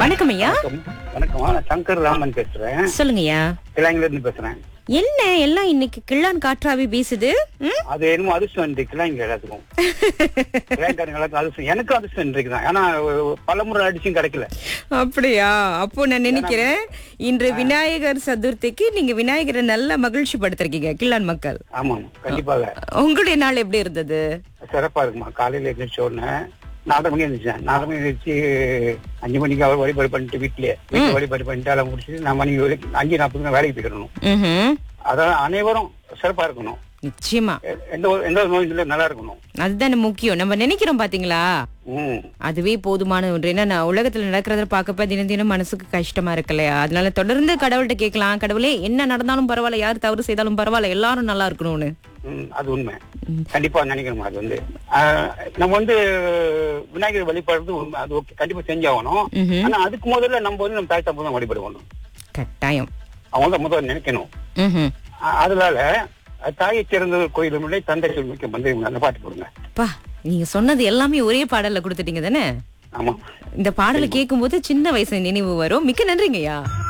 வணக்கம் ஐயா வணக்கம் வணக்கம் நான் சங்கர் ராமன் பேசுறேன் சொல்லுங்க ஐயா கிளாங்கில இருந்து பேசுறேன் என்ன எல்லாம் இன்னைக்கு கிள்ளான் காற்றாவி வீசுது ம்? அது என்னமோ அதிர்ஷ்டம் இருக்கு கிளாங்க எல்லாத்துக்கும் கிளாங்காரங்க எல்லாத்துக்கும் அதிர்ஷ்டம் எனக்கும் அதிர்ஷ்டம் இன்றைக்கு தான் ஏன்னா பல முறை அடிச்சும் கிடைக்கல அப்படியா அப்போ நான் நினைக்கிறேன் இன்று விநாயகர் சதுர்த்திக்கு நீங்க விநாயகரை நல்லா மகிழ்ச்சி படுத்திருக்கீங்க கிள்ளான் மக்கள் ஆமாம் வீட்டுல உங்களுடைய நாள் எப்படி இருந்தது சிறப்பா இருக்குமா காலையில எழுந்திரிச்ச உடனே நாலரை மணி எழுந்திரிச்சேன் நாலரை மணி எழுந்திரிச்சு அஞ்சு மணிக்கு அவர் வழிபாடு பண்ணிட்டு வீட்லயே வீட்டுல வழிபாடு பண்ணிட்டு அதை முடிச்சுட்டு நான் மணி வேலைக்கு அஞ்சு நாற்பதுக்கு வேலைக்கு போயிடணும் ம்ஹும். அதான் அனைவரும் சிறப்பா இருக்கணும் நிச்சயமா எ- எந்த ஒரு எந்த ஒரு நோயும் இல்லை நல்லா இருக்கணும் அதுதானே முக்கியம் நம்ம நினைக்கிறோம் பாத்தீங்களா ம் அதுவே போதுமான ஒன்று ஏன்னா நான் உலகத்துல நடக்கிறத பார்க்கப்ப தினம் தினம் மனசுக்கு கஷ்டமா இருக்கு இல்லையா அதனால தொடர்ந்து கடவுள்கிட்ட கேட்கலாம் கடவுளே என்ன நடந்தாலும் பரவாயில்ல யார் தவறு செய்தாலும் பரவாயில்ல எல்லாரும் நல்லா இருக்கணும்னு ம், அது உண்மை கண்டிப்பா நினைக்கணும் அது வந்து ஆஹ், நம்ம வந்து விநாயகர் வழிபடுறது உண்மை அது ஓகே கண்டிப்பா செஞ்சாகணும் ம்ஹும். ஆனா அதுக்கு முதல்ல நம்ம வந்து நம்ம தாய் தப்பு தான் வழிபடுவோம் கட்டாயம் அவங்க தான் முதல்ல நினைக்கணும் ம்ஹும். ஆஹ், அதனால தாயை சிறந்த கோயில் முறை தந்தை சொல்மிக்க வந்து அந்த பாட்டு போடுங்க அப்பா நீங்க சொன்னது எல்லாமே ஒரே பாடல்ல கொடுத்துட்டீங்க தானே ஆமா இந்த பாடலை கேட்கும்போது சின்ன வயசு நினைவு வரும் மிக்க நன்றிங்கய்யா